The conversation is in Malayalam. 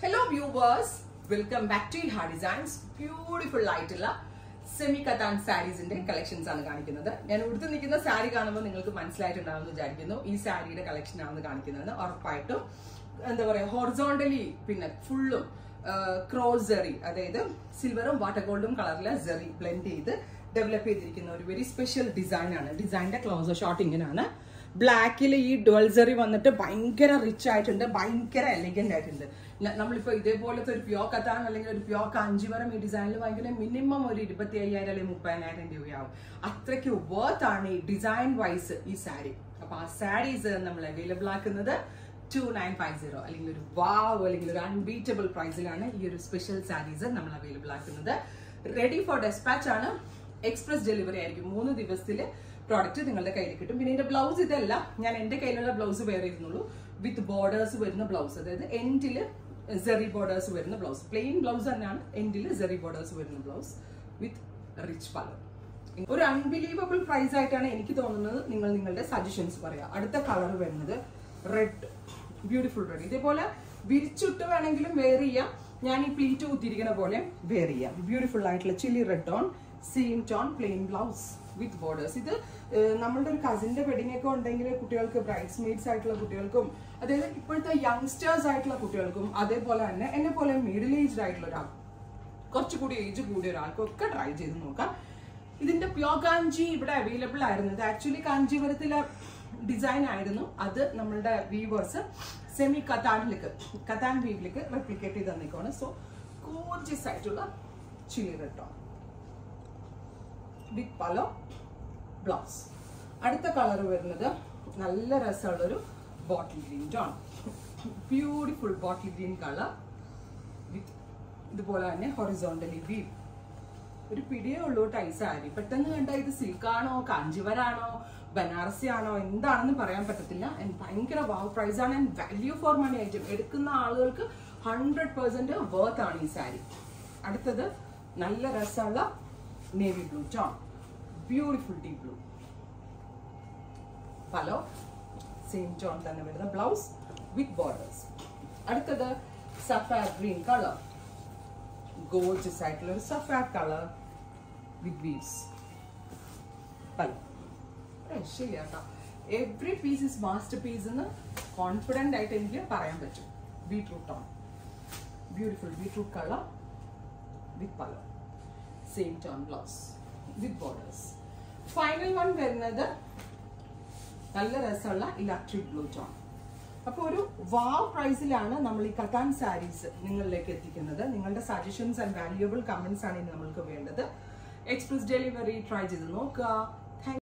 hello viewers welcome back to ഹാ ഡിസൈൻസ് ബ്യൂട്ടിഫുൾ ആയിട്ടുള്ള സെമി കത്താൻ സാരീസിന്റെ കളക്ഷൻസ് ആണ് കാണിക്കുന്നത് ഞാൻ ഉടുത്ത് നിൽക്കുന്ന സാരി കാണുമ്പോൾ നിങ്ങൾക്ക് മനസ്സിലായിട്ടുണ്ടാവുമെന്ന് വിചാരിക്കുന്നു ഈ സാരിയുടെ കളക്ഷൻ ആണ് കാണിക്കുന്നത് ഉറപ്പായിട്ടും എന്താ പറയാ ഹൊറിസോണ്ടലി പിന്നെ ഫുള്ളും ക്രോസറി അതായത് സിൽവറും വാട്ടർ ഗോൾഡും കളറിലെ സെറി ബ്ലെൻഡ് ചെയ്ത് ഡെവലപ്പ് ചെയ്തിരിക്കുന്ന ഒരു വെരി സ്പെഷ്യൽ ഡിസൈൻ ആണ് ഡിസൈനിന്റെ ക്ലോസർ ഷോട്ട് ഇങ്ങനെയാണ് ബ്ലാക്കിൽ ഈ ഡുവൽസറി വന്നിട്ട് ഭയങ്കര റിച്ച് ആയിട്ടുണ്ട് ഭയങ്കര എലിഗന്റ് ആയിട്ടുണ്ട് ന- നമ്മളിപ്പോ ഇതേപോലത്തെ ഒരു പ്യോ കത്താൻ അല്ലെങ്കിൽ ഒരു പ്യോ കാഞ്ചീവരം ഈ ഡിസൈനിൽ ഭയങ്കര മിനിമം ഒരു ഇരുപത്തി അയ്യായിരം അല്ലെങ്കിൽ മുപ്പതിനായിരം രൂപയാവും അത്രയ്ക്ക് വർത്ത് ആണ് ഈ ഡിസൈൻ വൈസ് ഈ സാരി അപ്പൊ ആ സാരീസ് നമ്മൾ അവൈലബിൾ ആക്കുന്നത് ടു നയൻ ഫൈവ് സീറോ അല്ലെങ്കിൽ ഒരു വാവ് അല്ലെങ്കിൽ ഒരു അൺബീറ്റബിൾ പ്രൈസിലാണ് ഈ ഒരു സ്പെഷ്യൽ സാരീസ് നമ്മൾ അവൈലബിൾ ആക്കുന്നത് റെഡി ഫോർ ഡെസ്പാച്ച് ആണ് എക്സ്പ്രസ് ഡെലിവറി ആയിരിക്കും മൂന്ന് ദിവസത്തിൽ പ്രോഡക്റ്റ് നിങ്ങളുടെ കയ്യിൽ കിട്ടും പിന്നെ ഇതിന്റെ ബ്ലൗസ് ഇതല്ല ഞാൻ എന്റെ കയ്യിലുള്ള ബ്ലൗസ് വേറെ ഇരുന്നുള്ളൂ വിത്ത് ബോർഡേഴ്സ് വരുന്ന ബ്ലൗസ് അതായത് എൻഡിൽ സെറി ബോർഡേഴ്സ് വരുന്ന ബ്ലൗസ് പ്ലെയിൻ ബ്ലൗസ് തന്നെയാണ് എൻഡിൽ സെറി ബോർഡേഴ്സ് വരുന്ന ബ്ലൗസ് വിത്ത് റിച്ച് പലർ ഒരു അൺബിലീവബിൾ പ്രൈസ് ആയിട്ടാണ് എനിക്ക് തോന്നുന്നത് നിങ്ങൾ നിങ്ങളുടെ സജഷൻസ് പറയാം അടുത്ത കളർ വരുന്നത് റെഡ് ബ്യൂട്ടിഫുൾ റെഡ് ഇതേപോലെ വിരിച്ചിട്ട് വേണമെങ്കിലും വെയർ ചെയ്യാം ഞാൻ ഈ പ്ലീറ്റ് കുത്തിയിരിക്കുന്ന പോലെ വെയർ ചെയ്യാം ബ്യൂട്ടിഫുൾ ആയിട്ടുള്ള chilli red tone same tone plain blouse with borders ഇത് ഏഹ്, നമ്മളുടെ ഒരു കസിന്റെ വെഡിങ് ഒക്കെ ഉണ്ടെങ്കിൽ കുട്ടികൾക്ക് ബ്രൈഡ്സ് മെയ്ഡ്സ് ആയിട്ടുള്ള കുട്ടികൾക്കും അതായത് ഇപ്പോഴത്തെ യങ്സ്റ്റേഴ്സ് ആയിട്ടുള്ള കുട്ടികൾക്കും അതേപോലെ തന്നെ എന്നെ പോലെ മിഡിൽ ഏജ്ഡ് ആയിട്ടുള്ള ഒരാൾ കുറച്ചുകൂടി ഏജ് കൂടിയ ഒരാൾക്കൊക്കെ ട്രൈ ചെയ്ത് നോക്കാം ഇതിന്റെ പ്യോ കാഞ്ചി ഇവിടെ അവൈലബിൾ ആയിരുന്നു ഇത് ആക്ച്വലി കാഞ്ചീപുരത്തിലെ ഡിസൈൻ ആയിരുന്നു അത് നമ്മളുടെ വീവേഴ്സ് സെമി കത്താനിലേക്ക് കത്താൻ വീവിലേക്ക് റെപ്ലിക്കേറ്റ് ചെയ്ത് തന്നിക്കാണ് സോ കോർജിയസ് ആയിട്ടുള്ള ചില്ലി റെട്ടോ വിത്ത് പലോ ബ്ലൗസ് അടുത്ത കളർ വരുന്നത് നല്ല രസമുള്ളൊരു bottle green tone beautiful bottle green colour with ഇതുപോലെ തന്നെ ഹൊറിസോണ്ടലി വീവ് ഒരു പിടിയേ ഉള്ളൂ ടൈ സാരി പെട്ടെന്ന് കണ്ടാൽ ഇത് സിൽക്കാണോ കാഞ്ചിവരാണോ ബനാറസി ആണോ എന്താണെന്ന് പറയാൻ പറ്റത്തില്ല And ഭയങ്കര വാവ് പ്രൈസ് ആണ് and value for money item എടുക്കുന്ന ആളുകൾക്ക് ഹൺഡ്രഡ് പെർസെന്റ് വർത്ത് ആണ് ഈ സാരി അടുത്തത് നല്ല രസമുള്ള navy blue tone beautiful deep blue പലോ സെയിം ടോൺ തന്നെ വരുന്ന ബ്ലൗസ് വിത്ത് ബോർഡേഴ്സ് അടുത്തത് സഫാർ ഗ്രീൻ കളർ ഗോർജസ് ആയിട്ടുള്ള ഒരു സഫാർ കളർ വിത്ത് വീവ്സ് പലോ രക്ഷയില്ല കേട്ടോ every piece is masterpiece എന്ന് കോൺഫിഡൻ്റ് ആയിട്ട് എനിക്ക് പറയാൻ പറ്റും beetroot tone beautiful beetroot colour with പലോ same tone blouse with borders final one വരുന്നത് നല്ല രസമുള്ള ഇലക്ട്രിക് ബ്ലൂ ടോൺ അപ്പോൾ ഒരു വാവ് പ്രൈസിലാണ് നമ്മൾ ഈ കത്താൻ സാരീസ് നിങ്ങളിലേക്ക് എത്തിക്കുന്നത് നിങ്ങളുടെ സജഷൻസ് ആൻഡ് വാല്യുബിൾ കമന്റ്സ് ആണ് ഇനി നമ്മൾക്ക് വേണ്ടത് എക്സ്പ്രസ് ഡെലിവറി ട്രൈ ചെയ്ത് നോക്കുക